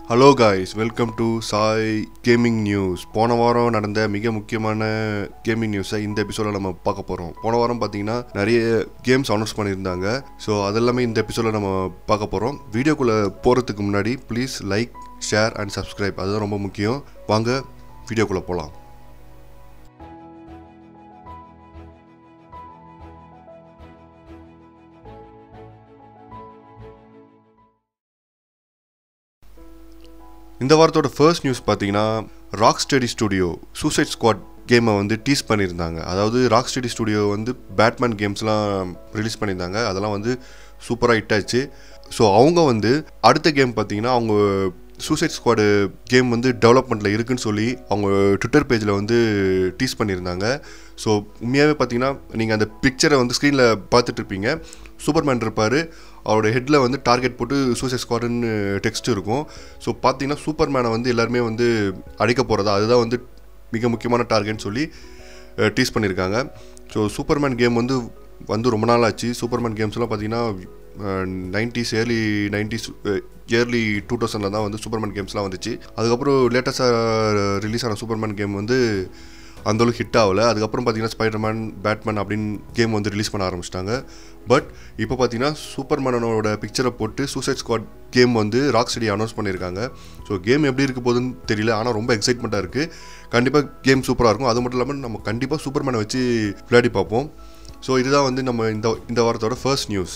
hello guys welcome to Sai gaming news போன வாரம் நடந்த மிக முக்கியமான கேமிங் நியூஸை இந்த எபிசோடில் நம்ம பார்க்க போகிறோம் போன வாரம் பார்த்தீங்கன்னா நிறைய கேம்ஸ் அனௌன்ஸ் பண்ணியிருந்தாங்க ஸோ அதெல்லாமே இந்த எபிசோடில் நம்ம பார்க்க போகிறோம் வீடியோக்குள்ளே போகிறதுக்கு முன்னாடி please like share and subscribe அதுதான் ரொம்ப முக்கியம் வாங்க வீடியோக்குள்ளே போகலாம் இந்த வாரத்தோட ஃபர்ஸ்ட் நியூஸ் பார்த்தீங்கன்னா rocksteady studio suicide squad கேமை வந்து டீஸ் பண்ணியிருந்தாங்க அதாவது ராக் ஸ்டடி ஸ்டுடியோ வந்து பேட்மேன் கேம்ஸ்லாம் ரிலீஸ் பண்ணியிருந்தாங்க அதெல்லாம் வந்து சூப்பராக ஹிட் ஆச்சு ஸோ அவங்க வந்து அடுத்த கேம் பார்த்தீங்கன்னா அவங்க சூசைட் ஸ்குவாடு கேம் வந்து டெவலப்மெண்ட்டில் இருக்குன்னு சொல்லி அவங்க ட்விட்டர் பேஜில் வந்து டீஸ் பண்ணியிருந்தாங்க ஸோ உண்மையாகவே பார்த்தீங்கன்னா நீங்கள் அந்த பிக்சரை வந்து ஸ்க்ரீனில் பார்த்துட்டு இருப்பீங்க சூப்பர்மேன் இருப்பார் அவரோட ஹெட்டில் வந்து டார்கெட் போட்டு சூசைட் ஸ்குவாடுன்னு டெக்ஸ்ட் இருக்கும் ஸோ பார்த்தீங்கன்னா சூப்பர்மேனை வந்து எல்லாருமே வந்து அடிக்க போகிறதா அதுதான் வந்து மிக முக்கியமான டார்கெட்னு சொல்லி டீஸ் பண்ணியிருக்காங்க ஸோ சூப்பர்மேன் கேம் வந்து வந்து ரொம்ப நாள் ஆச்சு சூப்பர்மேன் கேம்ஸ்லாம் பார்த்தீங்கன்னா nineties early nineties early two தௌசண்டில் தான் வந்து சூப்பர்மேன் கேம்ஸ்லாம் வந்துச்சு அதுக்கப்புறம் லேட்டஸ்ட்டாக ரிலீஸ் ஆன சூப்பர்மேன் கேம் வந்து அந்தளவுக்கு ஹிட் ஆகலை அதுக்கப்புறம் பார்த்தீங்கன்னா ஸ்பைடர்மேன் பேட்மேன் அப்படின்னு கேம் வந்து ரிலீஸ் பண்ண ஆரம்பிச்சிட்டாங்க பட் இப்போ பார்த்தீங்கன்னா சூப்பர்மேனோட பிக்சரை போட்டு சூசைட் ஸ்குவாட் கேம் வந்து ராக் ஸ்டடி அனௌன்ஸ் பண்ணியிருக்காங்க ஸோ கேம் எப்படி இருக்க போகுதுன்னு தெரியல ஆனால் ரொம்ப எக்ஸைட்மெண்ட்டாக இருக்குது கண்டிப்பாக கேம் சூப்பராக இருக்கும் அது மட்டும் இல்லாமல் நம்ம கண்டிப்பாக சூப்பர்மேனை வச்சு விளையாடி பார்ப்போம் ஸோ இதுதான் வந்து நம்ம இந்த இந்த வாரத்தோட ஃபர்ஸ்ட் நியூஸ்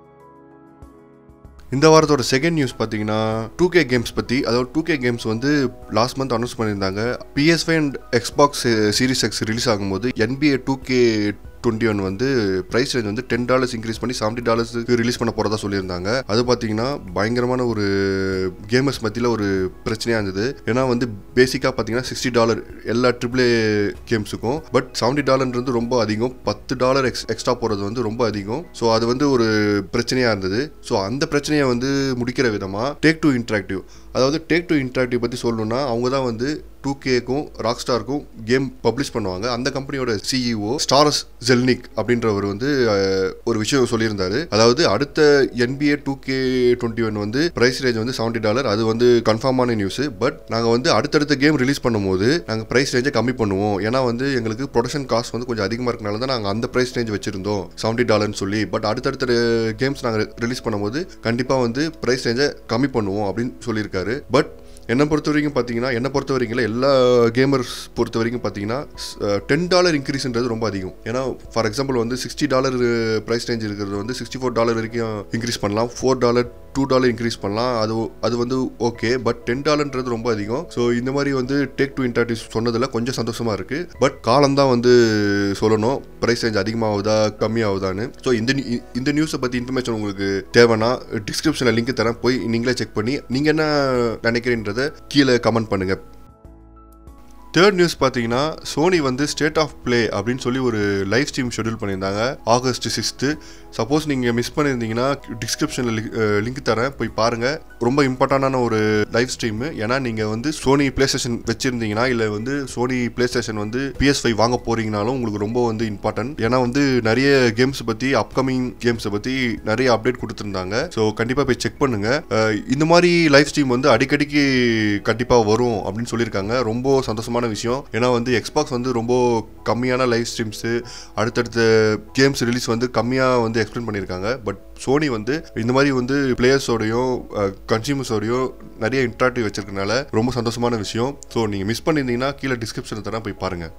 இந்த வாரத்தோட செகண்ட் நியூஸ் பார்த்தீங்கன்னா டூ கே கேம்ஸ் பற்றி அதாவது டூ கே கேம்ஸ் வந்து லாஸ்ட் மந்த் அனௌன்ஸ் பண்ணியிருந்தாங்க PS five and Xbox series X release ஆகும்போது NBA two K twenty one வந்து ப்ரைஸ் ரேஞ்ச் வந்து டென் டாலர்ஸ் இன்க்ரீஸ் பண்ணி செவன்ட்டி டாலர்ஸுக்கு ரிலீஸ் பண்ண போகிறதா சொல்லியிருந்தாங்க அது பார்த்தீங்கன்னா பயங்கரமான ஒரு கேமர்ஸ் மத்தியில் ஒரு பிரச்சனையாக இருந்தது ஏன்னா வந்து பேசிக்காக பார்த்தீங்கன்னா சிக்ஸ்டி டாலர் எல்லா ட்ரிபிளே கேம்ஸுக்கும் பட் செவன்ட்டி டாலர்ன்றது ரொம்ப அதிகம் பத்து டாலர் எக்ஸ் எக்ஸ்ட்ரா போகிறது வந்து ரொம்ப அதிகம் ஸோ அது வந்து ஒரு பிரச்சனையாக இருந்தது ஸோ அந்த பிரச்சனையை வந்து முடிக்கிற விதமாக டேக் டூ இன்ட்ராக்டிவ் அதாவது டேக் டூ இன்ட்ராக்டிவ் பற்றி சொல்லணும்னா அவங்க தான் வந்து டூ கேக்கும் ராக் ஸ்டாருக்கும் கேம் பப்ளிஷ் பண்ணுவாங்க அந்த கம்பெனியோட சிஇஓ ஸ்டாரஸ் ஜெல்னிக் அப்படின்றவர் வந்து ஒரு விஷயம் சொல்லியிருந்தாரு அதாவது அடுத்த NBA two K twenty one வந்து பிரைஸ் ரேஞ்ச் வந்து செவன்ட்டி டாலர் அது வந்து கன்ஃபார்மான நியூஸ் பட் நாங்கள் வந்து அடுத்தடுத்த கேம் ரிலீஸ் பண்ணும்போது நாங்கள் ப்ரைஸ் ரேஞ்சை கம்மி பண்ணுவோம் ஏன்னா வந்து எங்களுக்கு ப்ரொடக்ஷன் காஸ்ட் வந்து கொஞ்சம் அதிகமாக இருக்கனால தான் நாங்கள் அந்த ப்ரைஸ் ரேஞ்ச் வச்சிருந்தோம் செவன்ட்டி டாலர்னு சொல்லி பட் அடுத்தடுத்த கேம்ஸ் நாங்கள் ரிலீஸ் பண்ணும்போது கண்டிப்பாக வந்து ப்ரைஸ் ரேஞ்சை கம்மி பண்ணுவோம் அப்படின்னு சொல்லியிருக்காரு பட் என்னை பொறுத்த வரைக்கும் பார்த்தீங்கன்னா என்னை பொறுத்த வரைக்கும் எல்லா கேமர்ஸ் பொறுத்த வரைக்கும் பார்த்தீங்கன்னா டென் டாலர் இன்க்ரீஸ்ன்றது ரொம்ப அதிகம் ஏன்னா ஃபார் எக்ஸாம்பிள் வந்து சிக்ஸ்டி டாலர் ப்ரைஸ் ரேஞ்ச் இருக்கிறது வந்து சிக்ஸ்டி ஃபோர் டாலர் வரைக்கும் இன்க்ரீஸ் பண்ணலாம் four dollar two dollar increase பண்ணலாம் அது அது வந்து ஓகே பட் டென் டாலர்ன்றது ரொம்ப அதிகம் ஸோ இந்த மாதிரி வந்து டேக் டூ இன்டாக்டிவ் சொன்னதில் கொஞ்சம் சந்தோஷமாக இருக்குது பட் காலம் தான் வந்து சொல்லணும் ப்ரைஸ் ரேஞ்ச் அதிகமாகுதா கம்மியாகுதான்னு ஸோ இந்த இந்த நியூஸை பற்றி இன்ஃபர்மேஷன் உங்களுக்கு தேவைன்னா டிஸ்கிரிப்ஷனில் லிங்க் தரேன் போய் நீங்களே செக் பண்ணி நீங்கள் என்ன நினைக்கிறீன்றதை கீழே கமெண்ட் பண்ணுங்கள் தேர்ட் நியூஸ் பார்த்தீங்கன்னா சோனி வந்து ஸ்டேட் ஆஃப் பிளே அப்படின்னு சொல்லி ஒரு லைவ் ஸ்ட்ரீம் ஷெடியூல் பண்ணியிருந்தாங்க ஆகஸ்ட் சிக்ஸ்த்து சப்போஸ் நீங்கள் மிஸ் பண்ணியிருந்தீங்கன்னா டிஸ்கிரிப்ஷனில் லிங்க் தரேன் போய் பாருங்கள் ரொம்ப இம்பார்ட்டண்டான ஒரு லைவ் ஸ்ட்ரீம் ஏன்னா நீங்கள் வந்து சோனி பிளே ஸ்டேஷன் வச்சுருந்தீங்கன்னா இல்லை வந்து சோனி பிளே ஸ்டேஷன் வந்து பிஎஸ் ஃபைவ் வாங்க போகிறீங்கனாலும் உங்களுக்கு ரொம்ப வந்து இம்பார்ட்டன்ட் ஏன்னா வந்து நிறைய கேம்ஸ் பற்றி அப்கமிங் கேம்ஸை பற்றி நிறைய அப்டேட் கொடுத்துருந்தாங்க ஸோ கண்டிப்பாக போய் செக் பண்ணுங்கள் இந்த மாதிரி லைவ் ஸ்ட்ரீம் வந்து அடிக்கடிக்கு கண்டிப்பாக வரும் அப்படின்னு சொல்லியிருக்காங்க ரொம்ப சந்தோஷமான விஷயம் ஏன்னா வந்து எக்ஸ்பாக்ஸ் வந்து ரொம்ப கம்மியான லைவ் ஸ்ட்ரீம்ஸு அடுத்தடுத்த கேம்ஸ் ரிலீஸ் வந்து கம்மியாக வந்து எக்ஸ்பிளைன் பண்ணியிருக்காங்க பட் சோனி வந்து இந்த மாதிரி வந்து பிளேயர்ஸோடையும் கன்சியூமர்ஸோடையும் நிறைய இன்ட்ராக்டிவ் வச்சிருக்கனால ரொம்ப சந்தோஷமான விஷயம் ஸோ நீங்கள் மிஸ் பண்ணியிருந்தீங்கன்னா கீழே டிஸ்கிரிப்ஷனில் தரேன் போய் பாருங்கள்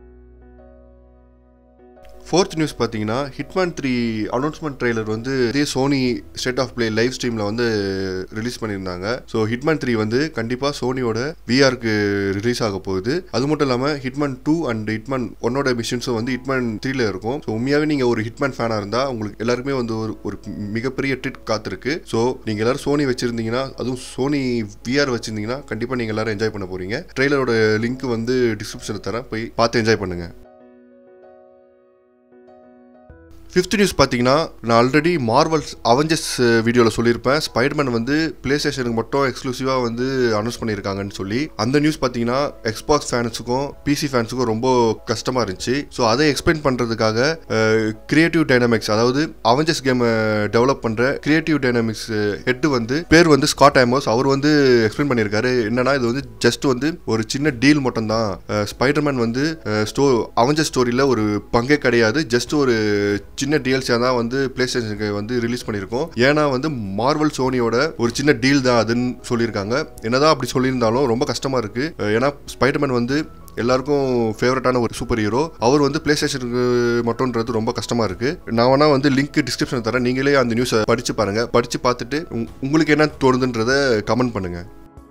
ஃபோர்த் நியூஸ் பார்த்தீங்கன்னா ஹிட்மேன் த்ரீ அனௌன்ஸ்மெண்ட் ட்ரெய்லர் வந்து இதே Sony state of play live ஸ்ட்ரீமில் வந்து ரிலீஸ் பண்ணியிருந்தாங்க ஸோ ஹிட்மேன் த்ரீ வந்து கண்டிப்பாக சோனியோட விஆருக்கு ரிலீஸ் ஆக போகுது அது மட்டும் இல்லாமல் ஹிட்மேன் டூ அண்ட் ஹிட்மேன் ஒன்னோட மிஷின்ஸும் வந்து ஹிட்மேன் த்ரீல இருக்கும் ஸோ உண்மையாகவே நீங்கள் ஒரு ஹிட்மேன் ஃபேனாக இருந்தால் உங்களுக்கு எல்லாருக்குமே வந்து ஒரு ஒரு மிகப்பெரிய ட்ரிட் காத்திருக்கு ஸோ நீங்கள் எல்லாரும் சோனி வச்சிருந்தீங்கன்னா அதுவும் சோனி விஆர் வச்சிருந்தீங்கன்னா கண்டிப்பாக நீங்கள் எல்லாரும் என்ஜாய் பண்ண போறீங்க ட்ரெய்லரோட லிங்க் வந்து டிஸ்கிரிப்ஷனில் தரேன் போய் பார்த்து என்ஜாய் பண்ணுங்கள் ஃபிஃப்த் நியூஸ் பார்த்தீங்கன்னா நான் ஆல்ரெடி மார்வல்ஸ் அவெஞ்சர்ஸ் வீடியோவில் சொல்லியிருப்பேன் ஸ்பைடர்மேன் வந்து பிளே ஸ்டேஷனுக்கு மட்டும் எக்ஸ்க்ளூசிவாக வந்து அனௌன்ஸ் பண்ணியிருக்காங்கன்னு சொல்லி அந்த நியூஸ் பார்த்தீங்கன்னா எக்ஸ்பாக்ஸ் ஃபேன்ஸுக்கும் பிசி ஃபேன்ஸுக்கும் ரொம்ப கஷ்டமாக இருந்துச்சு ஸோ அதை எக்ஸ்பிளைன் பண்ணுறதுக்காக கிரியேட்டிவ் டைனமிக்ஸ் அதாவது அவெஞ்சர்ஸ் கேமை டெவலப் பண்ணுற கிரியேட்டிவ் டைனமிக்ஸ் ஹெட் வந்து பேர் வந்து ஸ்காட் ஆமோஸ் அவர் வந்து எக்ஸ்பிளைன் பண்ணியிருக்காரு என்னன்னா இது வந்து ஜஸ்ட் வந்து ஒரு சின்ன டீல் மட்டும் தான் ஸ்பைடர்மேன் வந்து ஸ்டோ அவெஞ்சர் ஸ்டோரியில் ஒரு பங்கே கிடையாது ஜஸ்ட் ஒரு சின்ன டிஎல்சியாக தான் வந்து பிளே ஸ்டேஷனுக்கு வந்து ரிலீஸ் பண்ணியிருக்கோம் ஏன்னா வந்து மார்வல் சோனியோட ஒரு சின்ன டீல் தான் அதுன்னு சொல்லியிருக்காங்க என்னதான் அப்படி சொல்லியிருந்தாலும் ரொம்ப கஷ்டமாக இருக்குது ஏன்னா ஸ்பைடர்மேன் வந்து எல்லாருக்கும் ஃபேவரட்டான ஒரு சூப்பர் ஹீரோ அவர் வந்து பிளே ஸ்டேஷனுக்கு மட்டும்ன்றது ரொம்ப கஷ்டமாக இருக்குது நான் வேணா வந்து லிங்க் டிஸ்கிரிப்ஷன் தரேன் நீங்களே அந்த நியூஸை படித்து பாருங்கள் படித்து பார்த்துட்டு உங்- உங்களுக்கு என்ன தோணுதுன்றதை கமெண்ட் பண்ணுங்கள்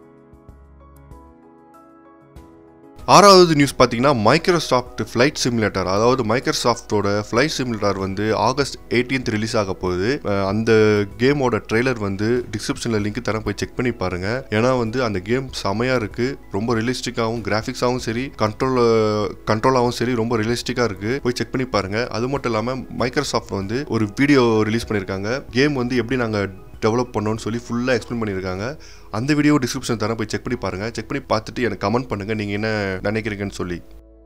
ஆறாவது நியூஸ் பார்த்தீங்கன்னா மைக்ரோசாஃப்ட் ஃப்ளைட் சிமுலேட்டர் அதாவது மைக்ரோசாஃப்டோட ஃப்ளைட் சிமுலேட்டர் வந்து ஆகஸ்ட் 18th ரிலீஸ் ஆக போகுது அஹ் அந்த கேமோட ட்ரெய்லர் வந்து டிஸ்கிரிப்ஷனில் லிங்க் தரேன் போய் செக் பண்ணி பாருங்க ஏன்னா வந்து அந்த கேம் செமையாக இருக்கு ரொம்ப ரியலிஸ்டிக்காகவும் கிராஃபிக்ஸாகவும் சரி கண்ட்ரோல் கண்ட்ரோலாகவும் சரி ரொம்ப ரியலிஸ்டிக்காக இருக்கு போய் செக் பண்ணி பாருங்க அது மட்டும் இல்லாமல் மைக்ரோசாஃப்ட் வந்து ஒரு வீடியோ ரிலீஸ் பண்ணியிருக்காங்க கேம் வந்து எப்படி நாங்கள் டெவலப் பண்ணோன்னு சொல்லி ஃபுல்லாக எக்ஸ்பிளைன் பண்ணியிருக்காங்க அந்த வீடியோ டிஸ்கிரிப்ஷன் தரேன் போய் செக் பண்ணி பாருங்கள் செக் பண்ணி பார்த்துட்டு எனக்கு கமெண்ட் பண்ணுங்கள் நீங்கள் என்ன நினைக்கிறீங்கன்னு சொல்லி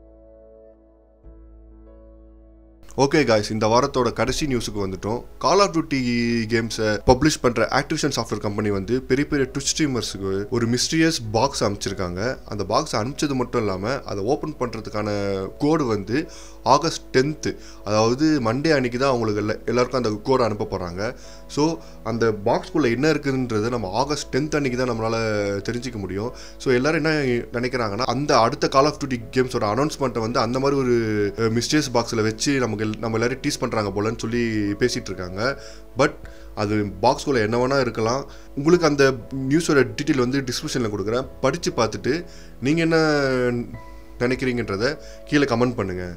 ஓகே காய்ஸ் இந்த வாரத்தோட கடைசி நியூஸுக்கு வந்துட்டோம் கால் ஆஃப் டியூட்டி கேம்ஸை பப்ளிஷ் பண்ணுற ஆக்டிவிஷன் சாஃப்ட்வேர் கம்பெனி வந்து பெரிய பெரிய ட்விச் ஸ்ட்ரீமர்ஸுக்கு ஒரு மிஸ்டீரியஸ் பாக்ஸ் அனுப்பிச்சிருக்காங்க அந்த பாக்ஸ் அனுப்பிச்சது மட்டும் இல்லாமல் அதை ஓப்பன் பண்ணுறதுக்கான கோடு வந்து ஆகஸ்ட் டென்த்து அதாவது மண்டே அன்னைக்கு தான் அவங்களுக்கு எல்லா- எல்லாருக்கும் அந்த கோடை அனுப்ப போகிறாங்க ஸோ அந்த பாக்ஸ்குள்ளே என்ன இருக்குதுன்றது நம்ம ஆகஸ்ட் டென்த் அன்னைக்கு தான் நம்மளால் தெரிஞ்சிக்க முடியும் ஸோ எல்லாரும் என்ன நினைக்கிறாங்கன்னா அந்த அடுத்த கால் ஆஃப் டியூட்டி கேம்ஸோட அனௌன்ஸ்மெண்ட்டை வந்து அந்த மாதிரி ஒரு மிஸ்டேஸ் பாக்ஸில் வச்சு நமக்கு எல்- நம்ம எல்லாரும் டீஸ் பண்ணுறாங்க போலன்னு சொல்லி பேசிகிட்டு இருக்காங்க பட் அது பாக்ஸ்குள்ளே என்ன வேணால் இருக்கலாம் உங்களுக்கு அந்த நியூஸோட டீட்டெயில் வந்து டிஸ்கிரிப்ஷனில் கொடுக்குறேன் படித்து பார்த்துட்டு நீங்கள் என்ன நினைக்கிறீங்கன்றத கீழே கமெண்ட் பண்ணுங்கள்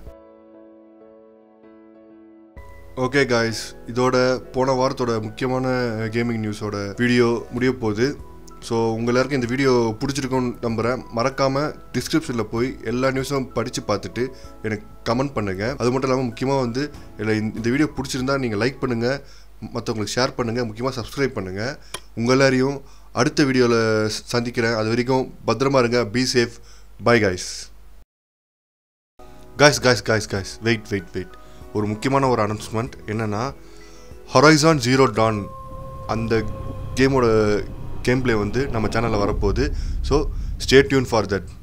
ஓகே காய்ஸ் இதோட போன வாரத்தோட முக்கியமான கேமிங் நியூஸோட வீடியோ முடிய போகுது ஸோ உங்க எல்லாருக்கும் இந்த வீடியோ பிடிச்சிருக்கும்னு நம்புகிறேன் மறக்காமல் டிஸ்கிரிப்ஷனில் போய் எல்லா நியூஸும் படித்து பார்த்துட்டு எனக்கு கமெண்ட் பண்ணுங்கள் அது மட்டும் இல்லாமல் முக்கியமாக வந்து இல்லை இந்த- இந்த வீடியோ பிடிச்சிருந்தா நீங்கள் லைக் பண்ணுங்கள் மற்றவங்களுக்கு ஷேர் பண்ணுங்கள் முக்கியமாக சப்ஸ்கிரைப் பண்ணுங்கள் உங்கள் எல்லாரையும் அடுத்த வீடியோவில் சந்திக்கிறேன் அது வரைக்கும் பத்திரமா இருங்க be safe bye guys guys guys guys guys wait wait wait ஒரு முக்கியமான ஒரு அனௌன்ஸ்மெண்ட் என்னென்னா ஹொரைசான் ஜீரோ டான் அந்த கேமோட கேம் ப்ளே வந்து நம்ம சேனலில் வரப்போகுது so stay tuned for that